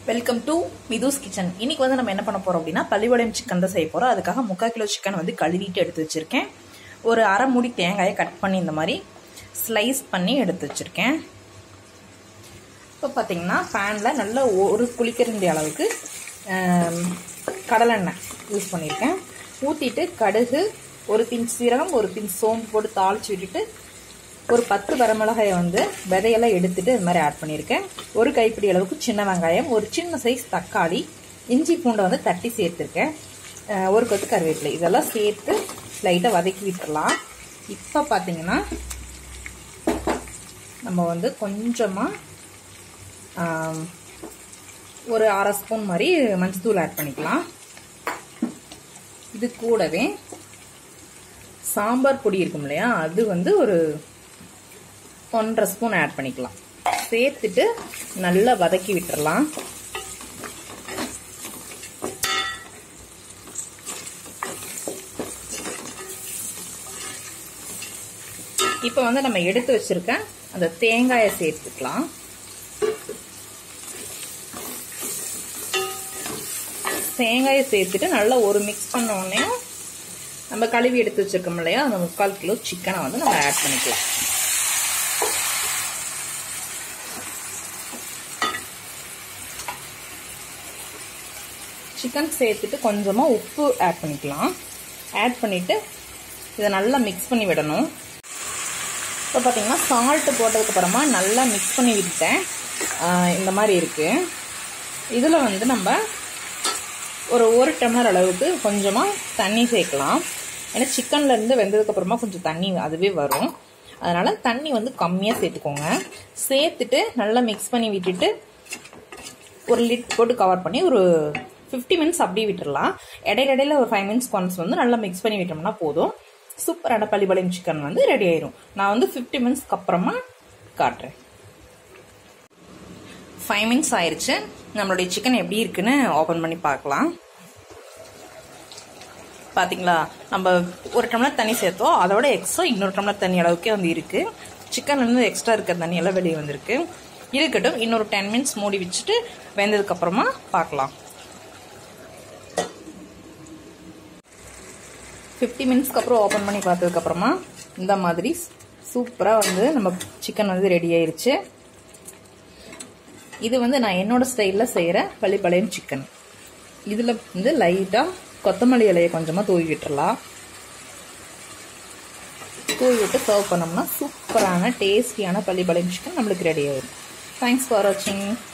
welcome to மிதுஸ் kitchen இன்னைக்கு வந்து நம்ம என்ன பண்ண போறோம் அப்படின்னா பள்ளிவாளையம் சிக்கன் தான் செய்ய போறோம் அதுக்காக முக்கால் கிலோ சிக்கன் வந்து கழுவிட்டு எடுத்து வச்சிருக்கேன் ஒரு அரை மூடி தேங்காயை கட் பண்ணி இந்த மாதிரி ஸ்லைஸ் பண்ணி எடுத்து வச்சிருக்கேன் இப்போ பார்த்தீங்கன்னா பேனில் நல்ல ஒரு குளிக்கரண்டி அளவுக்கு ஆம், கடலெண்ணெய் யூஸ் பண்ணியிருக்கேன் ஊற்றிட்டு கடுகு ஒரு பின் சீரகம் ஒரு பின் சோம்பு போட்டு தாளிச்சு விட்டுட்டு ஒரு பத்து வரமிளகாயை வந்து விதையெல்லாம் எடுத்துட்டு இது மாதிரி ஆட் பண்ணியிருக்கேன் ஒரு கைப்பிடி அளவுக்கு சின்ன வெங்காயம் ஒரு சின்ன சைஸ் தக்காளி இஞ்சி பூண்டை வந்து தட்டி சேர்த்துருக்கேன் அஹ் ஒரு கொத்து கருவேப்பிலை இதெல்லாம் சேர்த்து லைட்டாக வதக்கி விட்டுறலாம் இப்போ பார்த்தீங்கன்னா நம்ம வந்து கொஞ்சமாக ஒரு அரை ஸ்பூன் மாதிரி மஞ்சத்தூள் ஆட் பண்ணிக்கலாம் இது கூடவே சாம்பார் பொடி இருக்கும் இல்லையா அது வந்து ஒரு ஒன்றரை ஸ்பூன் ஆட் பண்ணிக்கலாம் சேர்த்துட்டு நல்லா வதக்கி விட்டுறலாம் இப்போ வந்து நம்ம எடுத்து வச்சிருக்க அந்த தேங்காயை சேர்த்துக்கலாம் தேங்காயை சேர்த்துட்டு நல்லா ஒரு மிக்ஸ் பண்ண உடனே நம்ம கழுவி எடுத்து வச்சிருக்கோம் இல்லையா அந்த முக்கால் கிலோ சிக்கனை வந்து நம்ம ஆட் பண்ணிக்கலாம் சிக்கன் சேர்த்துட்டு கொஞ்சமாக உப்பு ஆட் பண்ணிக்கலாம் ஆட் பண்ணிவிட்டு இதை நல்லா மிக்ஸ் பண்ணி விடணும் இப்போ பார்த்தீங்கன்னா சால்ட்டு போட்டதுக்கப்புறமா நல்லா மிக்ஸ் பண்ணி விட்டேன் இந்த மாதிரி இருக்குது இதில் வந்து நம்ம ஒரு ஒரு டம்ளர் அளவுக்கு கொஞ்சமாக தண்ணி சேர்க்கலாம் ஏன்னா சிக்கன்லேருந்து வெந்ததுக்கப்புறமா கொஞ்சம் தண்ணி அதுவே வரும் அதனால் தண்ணி வந்து கம்மியாக சேர்த்துக்கோங்க சேர்த்துட்டு நல்லா மிக்ஸ் பண்ணி விட்டுட்டு ஒரு லிட் போட்டு கவர் பண்ணி ஒரு ஃபிஃப்டி மினிட்ஸ் அப்படியே விட்டுறலாம் இடையில இடையில ஒரு ஃபைவ் மினிட்ஸ் ஒன்ஸ் வந்து நல்லா மிக்ஸ் பண்ணி விட்டோம்னா போதும் சூப்பரான பள்ளிப்பாளையம் சிக்கன் வந்து ரெடி ஆயிரும் நான் வந்து ஃபிஃப்டி மினிட்ஸ்க்கு அப்புறமா காட்டுறேன் ஃபைவ் மினிட்ஸ் ஆயிடுச்சு நம்மளுடைய சிக்கன் எப்படி இருக்குன்னு ஓப்பன் பண்ணி பார்க்கலாம் பார்த்தீங்களா நம்ம ஒரு டம்ளர் தண்ணி சேர்த்தோம் அதோட எக்ஸ்ட்ரா இன்னொரு டம்ளர் தண்ணி அளவுக்கே வந்து இருக்கு சிக்கன்லேருந்து எக்ஸ்ட்ரா இருக்கிற தண்ணி எல்லாம் வெளியே வந்திருக்கு இருக்கட்டும் இன்னொரு டென் மினிட்ஸ் மூடி வச்சுட்டு வெந்ததுக்கு அப்புறமா பார்க்கலாம் ஃபிஃப்டி மினிட்ஸ்க்கு அப்புறம் ஓப்பன் பண்ணி பார்த்ததுக்கப்புறமா இந்த மாதிரி சூப்பராக வந்து நம்ம சிக்கன் வந்து ரெடி ஆயிருச்சு இது வந்து நான் என்னோட ஸ்டைலில் செய்கிற பள்ளிப்பாளையம் சிக்கன் இதில் வந்து லைட்டாக கொத்தமல்லி இலையை கொஞ்சமாக தூவி விட்டுறலாம் தூவி விட்டு சர்வ் பண்ணோம்னா சூப்பரான டேஸ்டியான பள்ளிப்பாளையம் சிக்கன் நம்மளுக்கு ரெடி ஆயிடும் தேங்க்ஸ் ஃபார் வாட்சிங்